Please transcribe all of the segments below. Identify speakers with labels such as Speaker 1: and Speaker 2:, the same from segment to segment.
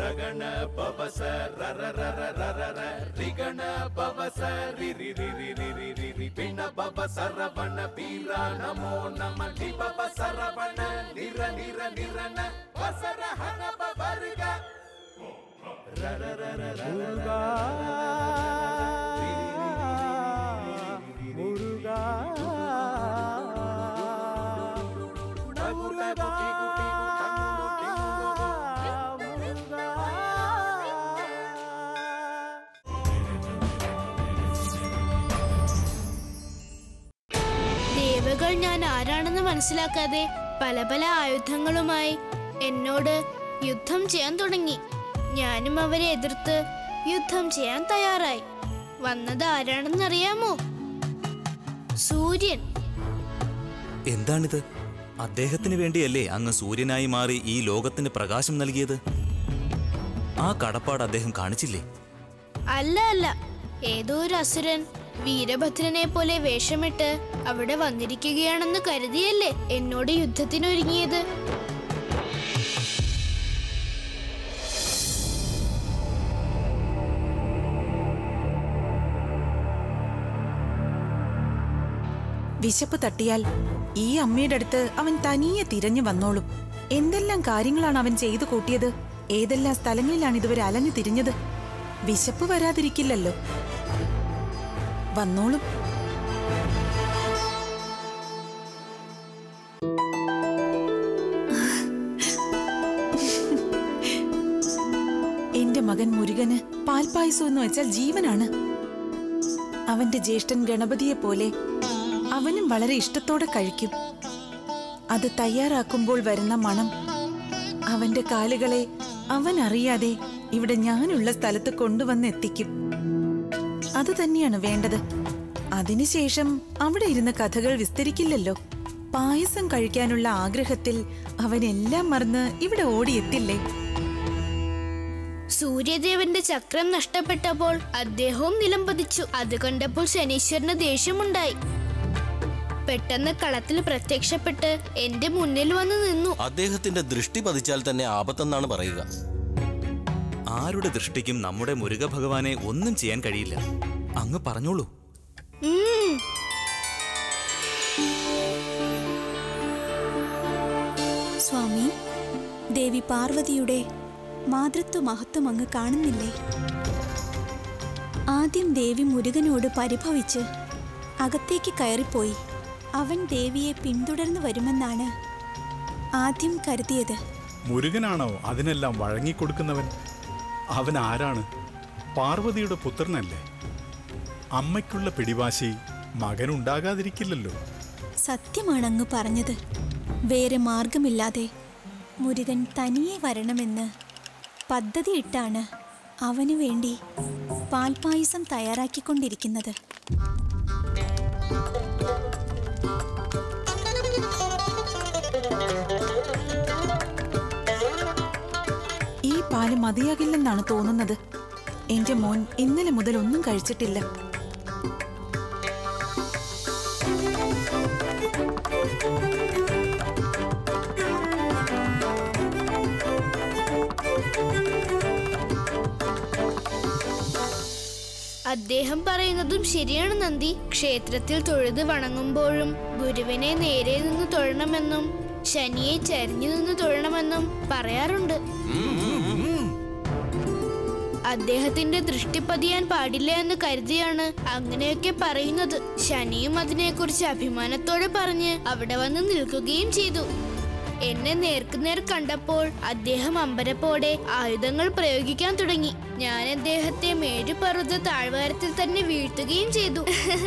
Speaker 1: ರಗಣ ಪವಸ ರರ ರರ ರರ ರ ರಿಗಣ ಪವಸ ರಿ ರಿ ರಿ ರಿ ರಿ ರಿ ರಿ ರಿ ಪಿಣ ಪವ ಸರವಣ ವೀರ ನಮೋ ನಮ ಲಿ ಪವ ಸರವಣ ನಿರ ನಿರ ನಿರನ ವಸರ ಹನ ಪವರ್ಗ ರರ ರರ ರರ
Speaker 2: മുരുകാ മുരുകാ മുരുകാ മുരുകാ
Speaker 3: ദേവകൾ ഞാൻ ആരാണെന്ന് മനസ്സിലാക്കാതെ പല പല ആയുധങ്ങളുമായി എന്നോട് യുദ്ധം ചെയ്യാൻ തുടങ്ങി ഞാനും അവരെ എതിർത്ത് യുദ്ധം ചെയ്യാൻ തയ്യാറായി വന്നത് ആരാണെന്നറിയാമോ സൂര്യൻ
Speaker 4: എന്താണിത് അദ്ദേഹത്തിന് വേണ്ടിയല്ലേ അങ്ങ് സൂര്യനായി മാറി ഈ ലോകത്തിന് പ്രകാശം നൽകിയത് ആ കടപ്പാട് അദ്ദേഹം കാണിച്ചില്ലേ
Speaker 3: അല്ല അല്ല ഏതോ ഒരു അസുരൻ വീരഭദ്രനെ പോലെ വേഷമിട്ട് അവിടെ വന്നിരിക്കുകയാണെന്ന് കരുതിയല്ലേ എന്നോട് യുദ്ധത്തിനൊരുങ്ങിയത്
Speaker 5: വിശപ്പ് തട്ടിയാൽ ഈ അമ്മയുടെ അടുത്ത് അവൻ തനിയെ തിരഞ്ഞു വന്നോളും എന്തെല്ലാം കാര്യങ്ങളാണ് അവൻ ചെയ്തു കൂട്ടിയത് ഏതെല്ലാം സ്ഥലങ്ങളിലാണ് ഇതുവരെ അലഞ്ഞു തിരിഞ്ഞത് വിശപ്പ് വരാതിരിക്കില്ലല്ലോ വന്നോളും എന്റെ മകൻ മുരുകന് പാൽപായസം എന്ന് വെച്ചാൽ ജീവനാണ് അവന്റെ ജ്യേഷ്ഠൻ ഗണപതിയെ പോലെ അവനും വളരെ ഇഷ്ടത്തോടെ കഴിക്കും അത് തയ്യാറാക്കുമ്പോൾ വരുന്ന മണം അവന്റെ കാലുകളെ അവൻ അറിയാതെ ഇവിടെ ഞാനുള്ള സ്ഥലത്ത് കൊണ്ടുവന്ന് എത്തിക്കും അത് തന്നെയാണ് വേണ്ടത് അതിനുശേഷം അവിടെ ഇരുന്ന് കഥകൾ വിസ്തരിക്കില്ലല്ലോ പായസം കഴിക്കാനുള്ള ആഗ്രഹത്തിൽ അവൻ എല്ലാം മറന്ന് ഇവിടെ ഓടിയെത്തില്ലേ
Speaker 3: സൂര്യദേവന്റെ ചക്രം നഷ്ടപ്പെട്ടപ്പോൾ അദ്ദേഹവും നിലംപതിച്ചു അത് കണ്ടപ്പോൾ ശനീശ്വരന് ദേഷ്യമുണ്ടായി പെട്ടെന്ന് കളത്തിൽ പ്രത്യക്ഷപ്പെട്ട് എന്റെ മുന്നിൽ വന്ന് നിന്നു
Speaker 6: അദ്ദേഹത്തിന്റെ ദൃഷ്ടി പതിച്ചാൽ തന്നെ ആപത്തെന്നാണ് പറയുക
Speaker 4: ആരുടെ ദൃഷ്ടിക്കും നമ്മുടെ മുരുക ഭഗവാനെ ഒന്നും ചെയ്യാൻ കഴിയില്ല അങ്ങ് പറഞ്ഞോളൂ
Speaker 3: ഉം.
Speaker 7: സ്വാമി ദേവി പാർവതിയുടെ മാതൃത്വ മഹത്വം അങ്ങ് കാണുന്നില്ലേ ആദ്യം ദേവി മുരുകനോട് പരിഭവിച്ച് അകത്തേക്ക് കയറിപ്പോയി അവൻ ദേവിയെ പിന്തുടർന്നു വരുമെന്നാണ് ആദ്യം കരുതിയത്
Speaker 8: മുരുകനാണോ അതിനെല്ലാം വഴങ്ങിക്കൊടുക്കുന്നവൻ അവൻ ആരാണ് പാർവതിയുടെ പുത്രനല്ലേ അമ്മയ്ക്കുള്ള പിടിവാശി മകനുണ്ടാകാതിരിക്കില്ലല്ലോ
Speaker 7: സത്യമാണ് അങ്ങ് പറഞ്ഞത് വേറെ മാർഗമില്ലാതെ മുരുകൻ തനിയെ വരണമെന്ന് പദ്ധതിയിട്ടാണ് അവനു വേണ്ടി പാൽപായസം തയ്യാറാക്കിക്കൊണ്ടിരിക്കുന്നത്
Speaker 5: ഈ പാല് മതിയാകില്ലെന്നാണ് തോന്നുന്നത് എന്റെ മോൻ ഇന്നലെ മുതൽ ഒന്നും കഴിച്ചിട്ടില്ല
Speaker 3: അദ്ദേഹം പറയുന്നതും ശരിയാണ് നന്ദി ക്ഷേത്രത്തിൽ തൊഴുത് വണങ്ങുമ്പോഴും ഗുരുവിനെ നേരെ നിന്ന് തൊഴണമെന്നും ശനിയെ ചരിഞ്ഞു നിന്ന് തൊഴണമെന്നും പറയാറുണ്ട് അദ്ദേഹത്തിന്റെ ദൃഷ്ടി പതിയാൻ പാടില്ല എന്ന് കരുതിയാണ് അങ്ങനെയൊക്കെ പറയുന്നത് ശനിയും അതിനെക്കുറിച്ച് അഭിമാനത്തോടെ പറഞ്ഞ് അവിടെ വന്ന് നിൽക്കുകയും ചെയ്തു എന്നെ നേർക്കുനേർ കണ്ടപ്പോൾ അദ്ദേഹം അമ്പരപ്പോടെ ആയുധങ്ങൾ പ്രയോഗിക്കാൻ തുടങ്ങി ഞാൻ അദ്ദേഹത്തെ മേരുപർവ്വത താഴ്വാരത്തിൽ തന്നെ വീഴ്ത്തുകയും ചെയ്തു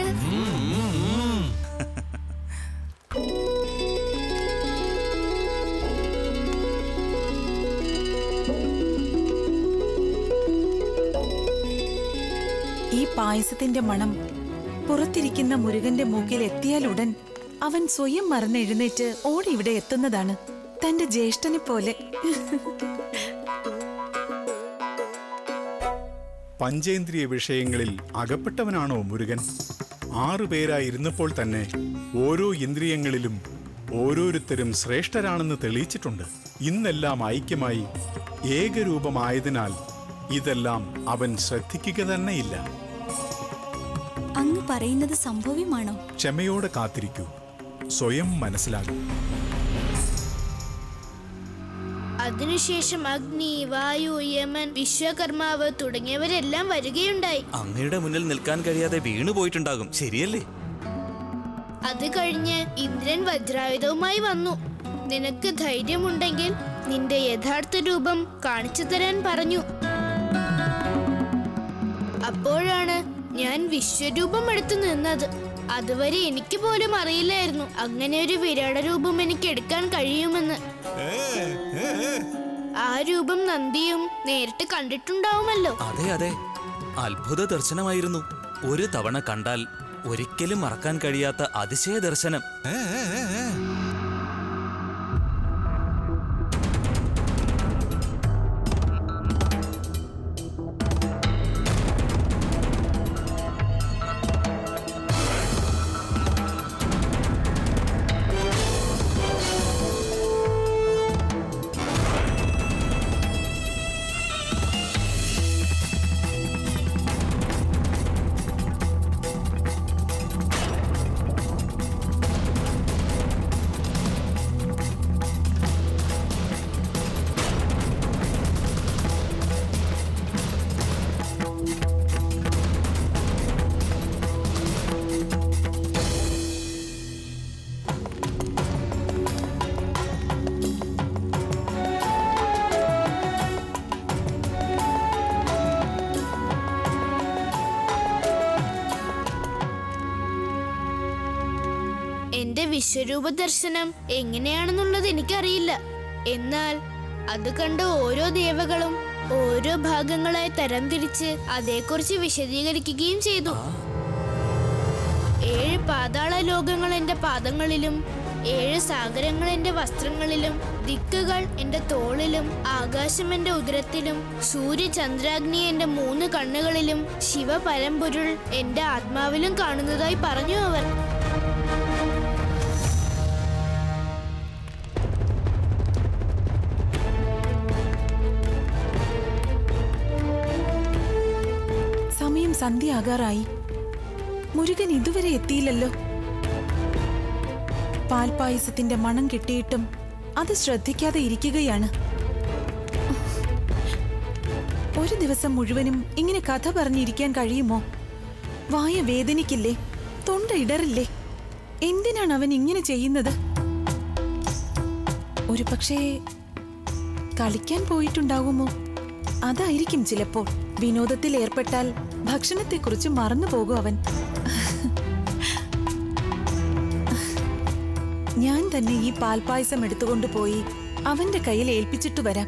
Speaker 5: ഈ പായസത്തിന്റെ മണം പുറത്തിരിക്കുന്ന മുരുകന്റെ മൂക്കിൽ എത്തിയാലുടൻ അവൻ സ്വയം മറന്നെഴുന്നേറ്റ് ഓടി ഇവിടെ എത്തുന്നതാണ് തന്റെ ജ്യേഷ്ഠനെ പോലെ
Speaker 8: പഞ്ചേന്ദ്രിയ വിഷയങ്ങളിൽ അകപ്പെട്ടവനാണോ മുരുകൻ ആറു പേരായിരുന്നപ്പോൾ തന്നെ ഓരോ ഇന്ദ്രിയങ്ങളിലും ഓരോരുത്തരും ശ്രേഷ്ഠരാണെന്ന് തെളിയിച്ചിട്ടുണ്ട് ഇന്നെല്ലാം ഐക്യമായി ഏകരൂപമായതിനാൽ ഇതെല്ലാം അവൻ ശ്രദ്ധിക്കുക തന്നെയില്ല
Speaker 7: അങ്ങ് പറയുന്നത് സംഭവ്യമാണോ
Speaker 8: ക്ഷമയോടെ കാത്തിരിക്കൂ സ്വയം മനസ്സിലാകും
Speaker 3: അതിനുശേഷം അഗ്നി വായു യമൻ വിശ്വകർമാവ് തുടങ്ങിയവരെല്ലാം വരികയുണ്ടായി
Speaker 4: അങ്ങയുടെ മുന്നിൽ നിൽക്കാൻ കഴിയാതെ വീണു പോയിട്ടുണ്ടാകും ശരിയല്ലേ
Speaker 3: അത് കഴിഞ്ഞ് ഇന്ദ്രൻ വജ്രായുധവുമായി വന്നു നിനക്ക് ധൈര്യമുണ്ടെങ്കിൽ നിന്റെ യഥാർത്ഥ രൂപം കാണിച്ചു തരാൻ പറഞ്ഞു അപ്പോഴാണ് ഞാൻ വിശ്വരൂപം എടുത്തു നിന്നത് അതുവരെ എനിക്ക് പോലും അറിയില്ലായിരുന്നു അങ്ങനെ ഒരു വിരാട രൂപം എനിക്ക് എടുക്കാൻ കഴിയുമെന്ന് ആ രൂപം നന്ദിയും നേരിട്ട് കണ്ടിട്ടുണ്ടാവുമല്ലോ
Speaker 4: അതെ അതെ അത്ഭുത ദർശനമായിരുന്നു ഒരു തവണ കണ്ടാൽ ഒരിക്കലും മറക്കാൻ കഴിയാത്ത അതിശയ ദർശനം
Speaker 3: എന്റെ വിശ്വരൂപ ദർശനം എങ്ങനെയാണെന്നുള്ളത് എനിക്കറിയില്ല എന്നാൽ അത് കണ്ട ഓരോ ദേവകളും ഓരോ ഭാഗങ്ങളായി തരംതിരിച്ച് അതേക്കുറിച്ച് വിശദീകരിക്കുകയും ചെയ്തു ഏഴ് പാതാള ലോകങ്ങൾ എന്റെ പാദങ്ങളിലും ഏഴ് സാഗരങ്ങൾ എന്റെ വസ്ത്രങ്ങളിലും ദിക്കുകൾ എന്റെ തോളിലും ആകാശം എന്റെ ഉദരത്തിലും സൂര്യ ചന്ദ്രാഗ്നി എന്റെ മൂന്ന് കണ്ണുകളിലും ശിവപരമ്പൊരുൾ എന്റെ ആത്മാവിലും കാണുന്നതായി പറഞ്ഞു അവർ
Speaker 5: സമയം സന്ധ്യയാകാറായി മുരുകൻ ഇതുവരെ എത്തിയില്ലല്ലോ പാൽപായസത്തിന്റെ മണം കിട്ടിയിട്ടും അത് ശ്രദ്ധിക്കാതെ ഇരിക്കുകയാണ് ഒരു ദിവസം മുഴുവനും ഇങ്ങനെ കഥ പറഞ്ഞിരിക്കാൻ കഴിയുമോ വായ വേദനിക്കില്ലേ തൊണ്ട ഇടറില്ലേ എന്തിനാണ് അവൻ ഇങ്ങനെ ചെയ്യുന്നത് ഒരു പക്ഷേ കളിക്കാൻ പോയിട്ടുണ്ടാകുമോ അതായിരിക്കും ചിലപ്പോൾ വിനോദത്തിൽ ഏർപ്പെട്ടാൽ ഭക്ഷണത്തെക്കുറിച്ച് മറന്നു പോകും അവൻ ഞാൻ തന്നെ ഈ പാൽപായസം എടുത്തുകൊണ്ട് പോയി അവന്റെ കയ്യിൽ ഏൽപ്പിച്ചിട്ട് വരാം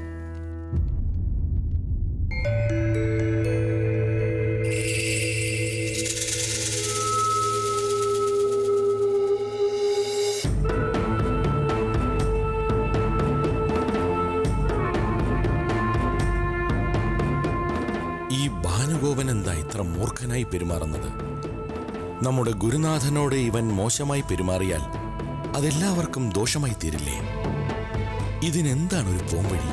Speaker 2: ഈ ഭാനുഗോപൻ എന്താ ഇത്ര മൂർഖനായി പെരുമാറുന്നത് നമ്മുടെ ഗുരുനാഥനോട് ഇവൻ മോശമായി പെരുമാറിയാൽ അതെല്ലാവർക്കും ദോഷമായി തീരില്ലേ ഇതിനെന്താണ് ഒരു പോംവഴി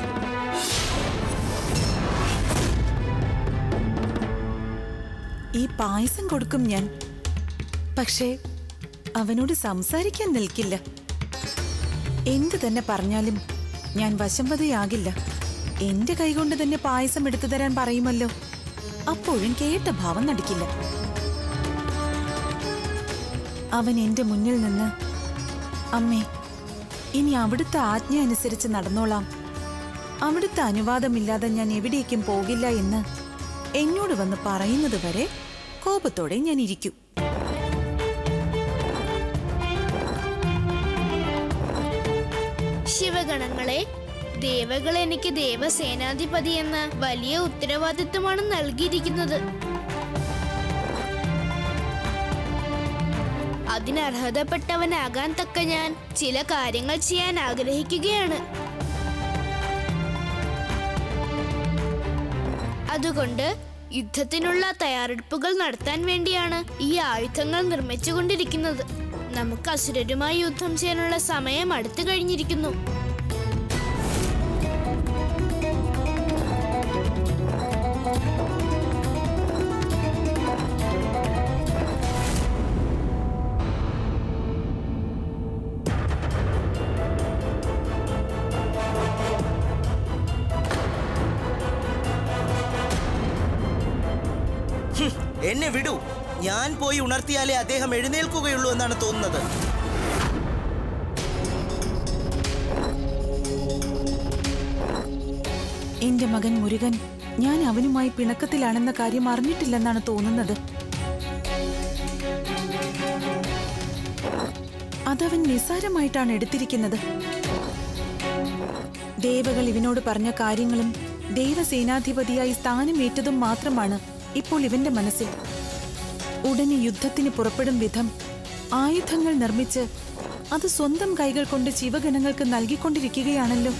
Speaker 5: ഈ പായസം കൊടുക്കും ഞാൻ പക്ഷേ അവനോട് സംസാരിക്കാൻ നിൽക്കില്ല എന്തു തന്നെ പറഞ്ഞാലും ഞാൻ വശംവതയാകില്ല എന്റെ കൈകൊണ്ട് തന്നെ പായസം എടുത്തു തരാൻ പറയുമല്ലോ അപ്പോഴും കേട്ട ഭാവം നടിക്കില്ല അവൻ എന്റെ മുന്നിൽ നിന്ന് അമ്മേ ഇനി അവിടുത്തെ ആജ്ഞ അനുസരിച്ച് നടന്നോളാം അവിടുത്തെ അനുവാദമില്ലാതെ ഞാൻ എവിടേക്കും പോകില്ല എന്ന് എന്നോട് വന്ന് പറയുന്നത് വരെ കോപത്തോടെ ഞാൻ ഇരിക്കും
Speaker 3: ശിവഗണങ്ങളെ ദേവകൾ എനിക്ക് ദേവസേനാധിപതി എന്ന വലിയ ഉത്തരവാദിത്വമാണ് നൽകിയിരിക്കുന്നത് അതിനർഹതപ്പെട്ടവനാകാൻ തക്ക ഞാൻ ചില കാര്യങ്ങൾ ചെയ്യാൻ ആഗ്രഹിക്കുകയാണ് അതുകൊണ്ട് യുദ്ധത്തിനുള്ള തയ്യാറെടുപ്പുകൾ നടത്താൻ വേണ്ടിയാണ് ഈ ആയുധങ്ങൾ നിർമ്മിച്ചുകൊണ്ടിരിക്കുന്നത് നമുക്ക് അസുരരുമായി യുദ്ധം ചെയ്യാനുള്ള സമയം അടുത്തു കഴിഞ്ഞിരിക്കുന്നു
Speaker 9: എന്നെ വിടൂ ഞാൻ പോയി ഉണർത്തിയാലേ അദ്ദേഹം എഴുന്നേൽക്കുകയുള്ളൂ എന്നാണ് തോന്നുന്നത്
Speaker 5: എന്റെ മകൻ മുരുകൻ ഞാൻ അവനുമായി പിണക്കത്തിലാണെന്ന കാര്യം അറിഞ്ഞിട്ടില്ലെന്നാണ് തോന്നുന്നത് അതവൻ നിസ്സാരമായിട്ടാണ് എടുത്തിരിക്കുന്നത് ദേവകൾ ഇവനോട് പറഞ്ഞ കാര്യങ്ങളും ദൈവസേനാധിപതിയായി സ്ഥാനമേറ്റതും മാത്രമാണ് ഇപ്പോൾ ഇവന്റെ മനസ്സിൽ ഉടനെ യുദ്ധത്തിന് പുറപ്പെടും വിധം ആയുധങ്ങൾ നിർമ്മിച്ച് അത് സ്വന്തം കൈകൾ കൊണ്ട് ശിവഗണങ്ങൾക്ക് നൽകിക്കൊണ്ടിരിക്കുകയാണല്ലോ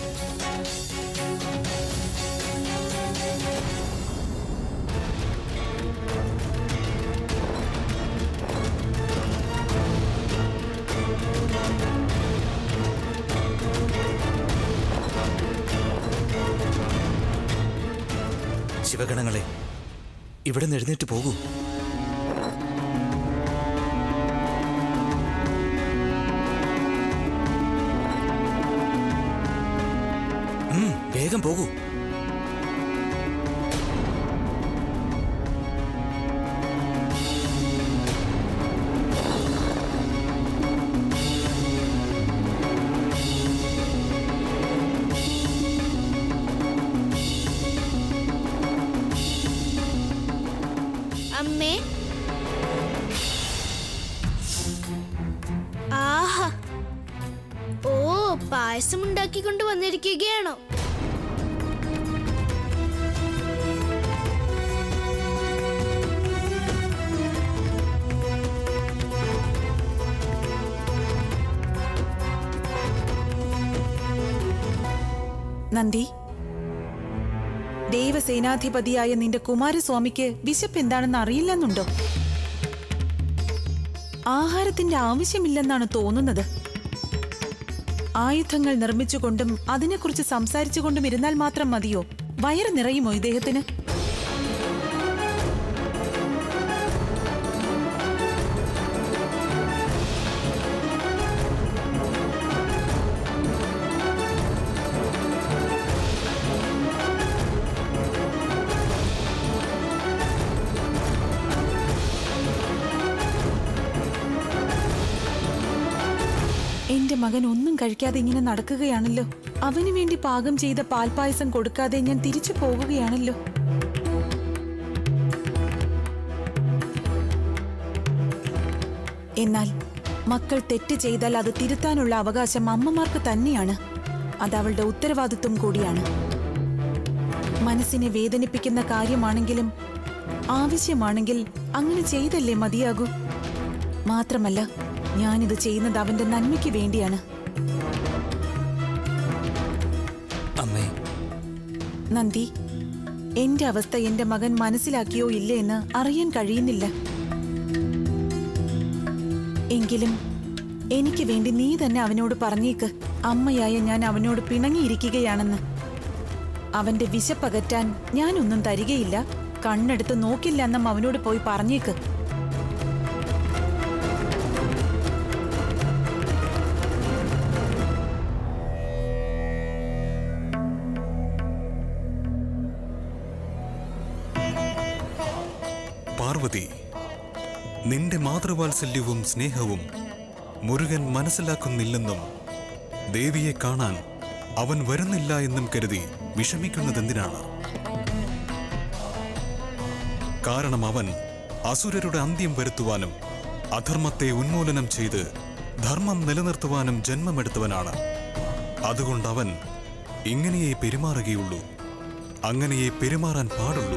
Speaker 4: ശിവഗണങ്ങളെ ഇവിടെ നിന്ന് എഴുന്നേറ്റ് പോകൂ ഉം, വേഗം പോകൂ
Speaker 3: അമ്മേ ആഹാ ഓ പായസം ഉണ്ടാക്കിക്കൊണ്ട് വന്നിരിക്കുകയാണോ
Speaker 5: നന്ദി ദേവസേനാധിപതിയായ നിന്റെ കുമാരസ്വാമിക്ക് വിശപ്പ് എന്താണെന്ന് അറിയില്ലെന്നുണ്ടോ ആഹാരത്തിന്റെ ആവശ്യമില്ലെന്നാണ് തോന്നുന്നത് ആയുധങ്ങൾ നിർമ്മിച്ചുകൊണ്ടും അതിനെക്കുറിച്ച് സംസാരിച്ചുകൊണ്ടും ഇരുന്നാൽ മാത്രം മതിയോ വയറ് നിറയുമോ ഇദ്ദേഹത്തിന് എന്റെ മകൻ ഒന്നും കഴിക്കാതെ ഇങ്ങനെ നടക്കുകയാണല്ലോ അവന് വേണ്ടി പാകം ചെയ്ത പാൽപായസം കൊടുക്കാതെ ഞാൻ തിരിച്ചു പോകുകയാണല്ലോ എന്നാൽ മക്കൾ തെറ്റ് ചെയ്താൽ അത് തിരുത്താനുള്ള അവകാശം അമ്മമാർക്ക് തന്നെയാണ് അത് അവളുടെ ഉത്തരവാദിത്വം കൂടിയാണ് മനസ്സിനെ വേദനിപ്പിക്കുന്ന കാര്യമാണെങ്കിലും ആവശ്യമാണെങ്കിൽ അങ്ങനെ ചെയ്തല്ലേ മതിയാകൂ മാത്രമല്ല ഞാനിത് ചെയ്യുന്നത് അവന്റെ നന്മയ്ക്ക് വേണ്ടിയാണ്
Speaker 4: അമ്മേ
Speaker 5: നന്ദി എന്റെ അവസ്ഥ എന്റെ മകൻ മനസ്സിലാക്കിയോ ഇല്ലേ എന്ന് അറിയാൻ കഴിയുന്നില്ല എങ്കിലും എനിക്ക് വേണ്ടി നീ തന്നെ അവനോട് പറഞ്ഞേക്ക് അമ്മയായ ഞാൻ അവനോട് പിണങ്ങിയിരിക്കുകയാണെന്ന് അവന്റെ വിശപ്പകറ്റാൻ ഞാനൊന്നും തരികയില്ല കണ്ണെടുത്ത് നോക്കില്ല എന്നും അവനോട് പോയി പറഞ്ഞേക്ക്
Speaker 10: പാർവതി നിന്റെ മാതൃവാത്സല്യവും സ്നേഹവും മുരുകൻ മനസ്സിലാക്കുന്നില്ലെന്നും ദേവിയെ കാണാൻ അവൻ വരുന്നില്ല എന്നും കരുതി വിഷമിക്കുന്നതെന്തിനാണ് കാരണം അവൻ അസുരരുടെ അന്ത്യം വരുത്തുവാനും അധർമ്മത്തെ ഉന്മൂലനം ചെയ്ത് ധർമ്മം നിലനിർത്തുവാനും ജന്മമെടുത്തവനാണ് അതുകൊണ്ട് അവൻ ഇങ്ങനെയേ പെരുമാറുകയുള്ളൂ അങ്ങനെയേ പെരുമാറാൻ പാടുള്ളൂ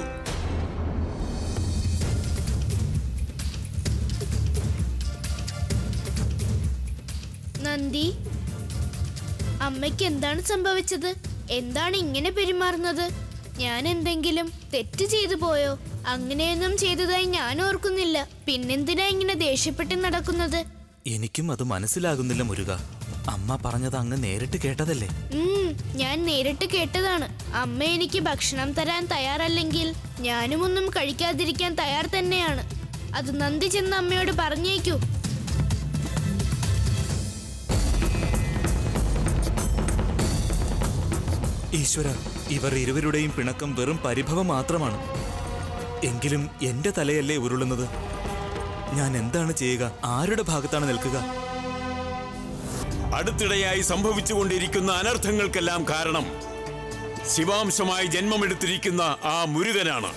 Speaker 3: നന്ദി അമ്മയ്ക്ക് എന്താണ് സംഭവിച്ചത് എന്താണ് ഇങ്ങനെ പെരുമാറുന്നത് ഞാൻ എന്തെങ്കിലും തെറ്റ് ചെയ്തു പോയോ അങ്ങനെയൊന്നും ചെയ്തതായി ഞാൻ ഓർക്കുന്നില്ല പിന്നെന്തിനാ ഇങ്ങനെ ദേഷ്യപ്പെട്ട് നടക്കുന്നത്
Speaker 4: എനിക്കും അത് മനസ്സിലാകുന്നില്ല മുരുക അമ്മ പറഞ്ഞത് അങ്ങ് നേരിട്ട് കേട്ടതല്ലേ
Speaker 3: ഉം, ഞാൻ നേരിട്ട് കേട്ടതാണ് അമ്മ എനിക്ക് ഭക്ഷണം തരാൻ തയ്യാറല്ലെങ്കിൽ ഞാനും ഒന്നും കഴിക്കാതിരിക്കാൻ തയ്യാർ തന്നെയാണ് അത് നന്ദി ചെന്ന് അമ്മയോട് പറഞ്ഞേക്കൂ
Speaker 4: ഈശ്വര ഇവർ ഇരുവരുടെയും പിണക്കം വെറും പരിഭവം മാത്രമാണ് എങ്കിലും എന്റെ തലയല്ലേ ഉരുളുന്നത് ഞാൻ എന്താണ് ചെയ്യുക ആരുടെ ഭാഗത്താണ് നിൽക്കുക
Speaker 11: അടുത്തിടെയായി സംഭവിച്ചുകൊണ്ടിരിക്കുന്ന അനർത്ഥങ്ങൾക്കെല്ലാം കാരണം ശിവാംശമായി ജന്മമെടുത്തിരിക്കുന്ന ആ മുരുകനാണ്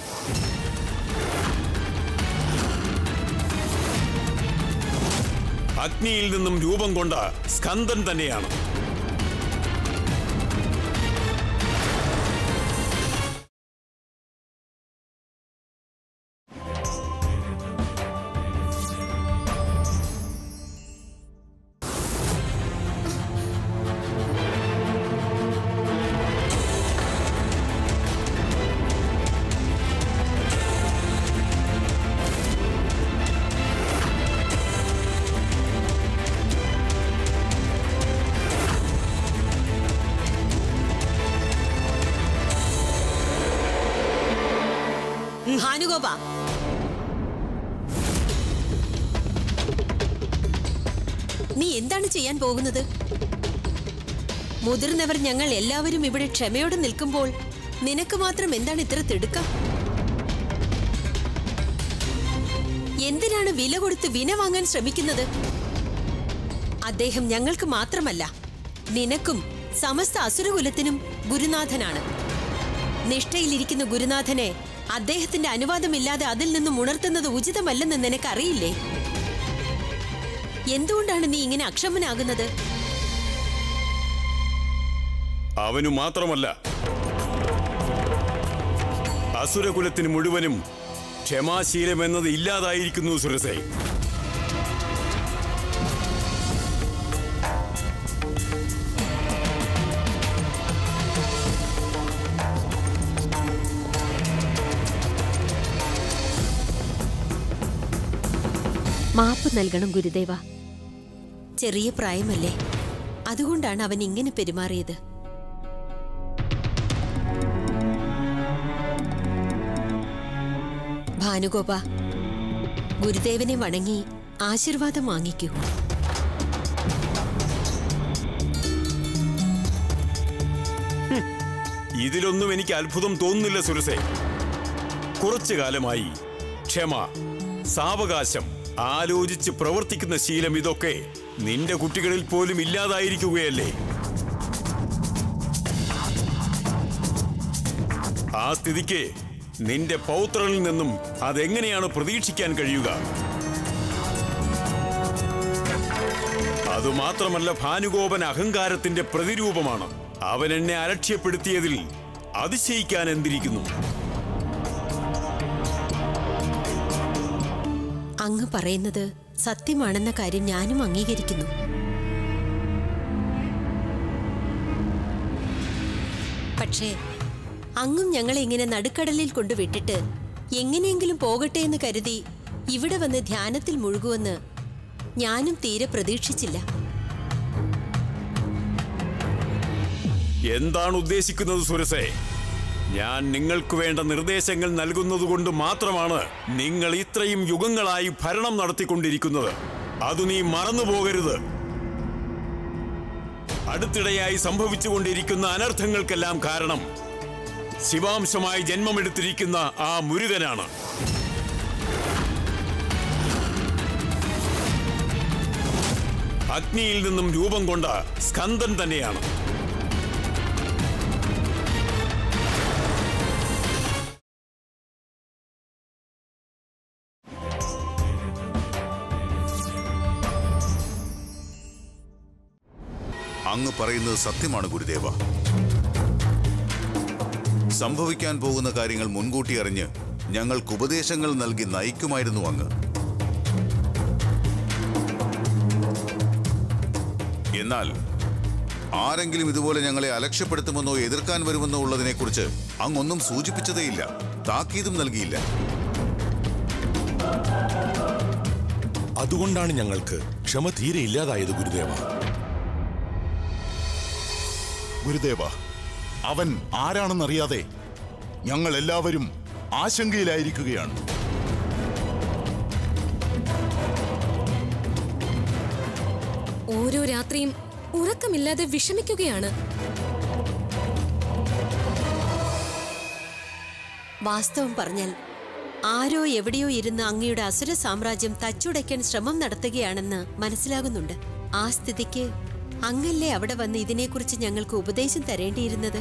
Speaker 11: അഗ്നിയിൽ നിന്നും രൂപം കൊണ്ട സ്കന്ദൻ തന്നെയാണ്
Speaker 12: ഭാനുഗോപ നീ എന്താണ് ചെയ്യാൻ പോകുന്നത് മുതിർന്നവർ ഞങ്ങൾ എല്ലാവരും ഇവിടെ ക്ഷമയോടെ നിൽക്കുമ്പോൾ നിനക്ക് മാത്രം എന്താണ് ഇത്ര തിടുക്കം എന്തിനാണ് വില കൊടുത്ത് വിന വാങ്ങാൻ ശ്രമിക്കുന്നത് അദ്ദേഹം ഞങ്ങൾക്ക് മാത്രമല്ല നിനക്കും സമസ്ത അസുരകുലത്തിനും ഗുരുനാഥനാണ് നിഷ്ഠയിലിരിക്കുന്ന ഗുരുനാഥനെ അദ്ദേഹത്തിന്റെ അനുവാദമില്ലാതെ അതിൽ നിന്നും ഉണർത്തുന്നത് ഉചിതമല്ലെന്ന് നിനക്കറിയില്ലേ എന്തുകൊണ്ടാണ് നീ ഇങ്ങനെ അക്ഷമനാകുന്നത്
Speaker 11: അവനു മാത്രമല്ല അസുരകുലത്തിന് മുഴുവനും ക്ഷമാശീലമെന്നത് ഇല്ലാതായിരിക്കുന്നു സുരസേ
Speaker 12: മാപ്പ് നൽകണം ഗുരുദേവ ചെറിയ പ്രായമല്ലേ അതുകൊണ്ടാണ് അവൻ ഇങ്ങനെ പെരുമാറിയത് ഭാനുഗോപ ഗുരുദേവനെ വണങ്ങി ആശീർവാദം വാങ്ങിക്കൂ
Speaker 11: ഇതിലൊന്നും എനിക്ക് അത്ഭുതം തോന്നുന്നില്ല സുരസേ കുറച്ചു കാലമായി ക്ഷമ സാവകാശം ആലോചിച്ച് പ്രവർത്തിക്കുന്ന ശീലം ഇതൊക്കെ നിന്റെ കുട്ടികളിൽ പോലും ഇല്ലാതായിരിക്കുകയല്ലേ ആ സ്ഥിതിക്ക് നിന്റെ പൗത്രനിൽ നിന്നും അതെങ്ങനെയാണ് പ്രതീക്ഷിക്കാൻ കഴിയുക അതുമാത്രമല്ല ഭാനുഗോപൻ അഹങ്കാരത്തിന്റെ പ്രതിരൂപമാണ് അവൻ എന്നെ അലക്ഷ്യപ്പെടുത്തിയതിൽ അതിശയിക്കാൻ എന്തിരിക്കുന്നു
Speaker 12: അങ്ങ് പറയുന്നത് സത്യമാണെന്ന കാര്യം ഞാനും അംഗീകരിക്കുന്നു പക്ഷേ അങ്ങും ഞങ്ങളെ ഇങ്ങനെ നടുക്കടലിൽ കൊണ്ടുവിട്ടിട്ട് എങ്ങനെയെങ്കിലും പോകട്ടെ എന്ന് കരുതി ഇവിടെ വന്ന് ധ്യാനത്തിൽ മുഴുകുമെന്ന് ഞാനും തീരെ പ്രതീക്ഷിച്ചില്ല
Speaker 11: എന്താണ് ഉദ്ദേശിക്കുന്നത് സുരസേ ഞാൻ നിങ്ങൾക്ക് വേണ്ട നിർദ്ദേശങ്ങൾ നൽകുന്നതുകൊണ്ട് മാത്രമാണ് നിങ്ങൾ ഇത്രയും യുഗങ്ങളായി ഭരണം നടത്തിക്കൊണ്ടിരിക്കുന്നത് അത് നീ മറന്നു പോകരുത് അടുത്തിടെയായി സംഭവിച്ചുകൊണ്ടിരിക്കുന്ന അനർത്ഥങ്ങൾക്കെല്ലാം കാരണം ശിവാംശമായി ജന്മമെടുത്തിരിക്കുന്ന ആ മുരുകനാണ് അഗ്നിയിൽ നിന്നും രൂപം കൊണ്ട സ്കന്ദൻ തന്നെയാണ്
Speaker 13: അങ്ങ് പറയുന്നത് സത്യമാണ് ഗുരുദേവ സംഭവിക്കാൻ പോകുന്ന കാര്യങ്ങൾ മുൻകൂട്ടി അറിഞ്ഞ് ഞങ്ങൾക്ക് ഉപദേശങ്ങൾ നൽകി നയിക്കുമായിരുന്നു അങ്ങ് എന്നാൽ ആരെങ്കിലും ഇതുപോലെ ഞങ്ങളെ അലക്ഷ്യപ്പെടുത്തുമെന്നോ എതിർക്കാൻ വരുമെന്നോ ഉള്ളതിനെക്കുറിച്ച് അങ്ങൊന്നും സൂചിപ്പിച്ചതേയില്ല താക്കീതും നൽകിയില്ല
Speaker 2: അതുകൊണ്ടാണ് ഞങ്ങൾക്ക് ക്ഷമ തീരെ ഇല്ലാതായത് ഗുരുദേവ
Speaker 14: ഗുരുദേവ അവൻ ആരാണെന്നറിയാതെ ഞങ്ങൾ എല്ലാവരും ആശങ്കയിലായിരിക്കുകയാണ്
Speaker 15: ഓരോ രാത്രിയും ഉറക്കമില്ലാതെ വിഷമിക്കുകയാണ്
Speaker 12: വാസ്തവം പറഞ്ഞാൽ ആരോ എവിടെയോ ഇരുന്ന് അങ്ങയുടെ അസുര സാമ്രാജ്യം തച്ചുടയ്ക്കാൻ ശ്രമം നടത്തുകയാണെന്ന് മനസ്സിലാകുന്നുണ്ട് ആ സ്ഥിതിക്ക് അങ്ങല്ലേ അവിടെ വന്ന് ഇതിനെക്കുറിച്ച് ഞങ്ങൾക്ക് ഉപദേശം തരേണ്ടിയിരുന്നത്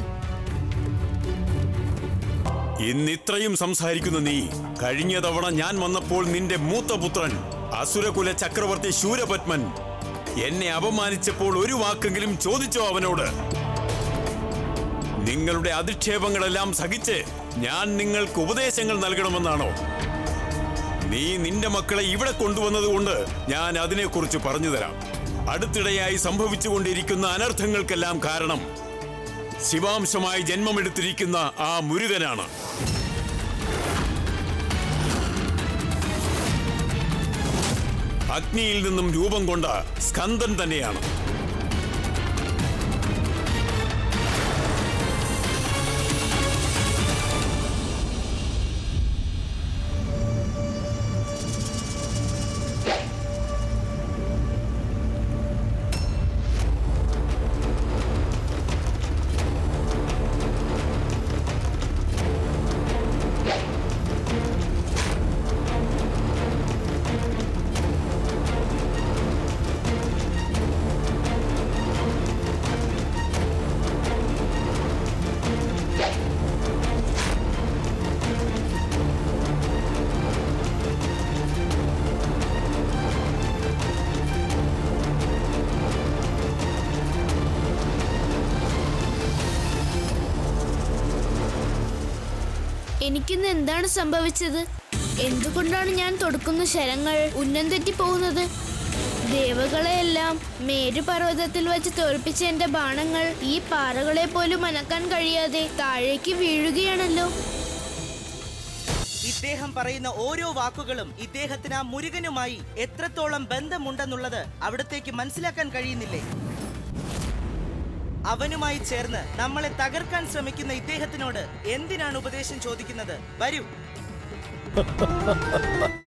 Speaker 11: ഇന്നിത്രയും സംസാരിക്കുന്ന നീ കഴിഞ്ഞ തവണ ഞാൻ വന്നപ്പോൾ നിന്റെ മൂത്ത പുത്രൻ അസുരകുല ചക്രവർത്തി ശൂരപത്മൻ എന്നെ അപമാനിച്ചപ്പോൾ ഒരു വാക്കെങ്കിലും ചോദിച്ചോ അവനോട് നിങ്ങളുടെ അധിക്ഷേപങ്ങളെല്ലാം സഹിച്ച് ഞാൻ നിങ്ങൾക്ക് ഉപദേശങ്ങൾ നൽകണമെന്നാണോ നീ നിന്റെ മക്കളെ ഇവിടെ കൊണ്ടുവന്നതുകൊണ്ട് ഞാൻ അതിനെക്കുറിച്ച് പറഞ്ഞു തരാം അടുത്തിടെയായി സംഭവിച്ചുകൊണ്ടിരിക്കുന്ന അനർത്ഥങ്ങൾക്കെല്ലാം കാരണം ശിവാംശമായി ജന്മമെടുത്തിരിക്കുന്ന ആ മുരുകനാണ് അഗ്നിയിൽ നിന്നും രൂപം കൊണ്ട സ്കന്ദൻ തന്നെയാണ്
Speaker 3: എനിക്കിന്ന് എന്താണ് സംഭവിച്ചത് എന്തുകൊണ്ടാണ് ഞാൻ തൊടുക്കുന്ന ശരങ്ങൾ ഉന്നം തെറ്റി പോകുന്നത് ദേവകളെയെല്ലാം മേരുപർവ്വതത്തിൽ വെച്ച് തോൽപ്പിച്ച എന്റെ ബാണങ്ങൾ ഈ പാറകളെ പോലും അനക്കാൻ കഴിയാതെ താഴേക്ക് വീഴുകയാണല്ലോ
Speaker 9: ഇദ്ദേഹം പറയുന്ന ഓരോ വാക്കുകളും ഇദ്ദേഹത്തിന് ആ മുരുകനുമായി എത്രത്തോളം ബന്ധമുണ്ടെന്നുള്ളത് അവിടത്തേക്ക് മനസ്സിലാക്കാൻ കഴിയുന്നില്ലേ അവനുമായി ചേർന്ന് നമ്മളെ തകർക്കാൻ ശ്രമിക്കുന്ന ഇദ്ദേഹത്തിനോട് എന്തിനാണ് ഉപദേശം ചോദിക്കുന്നത് വരൂ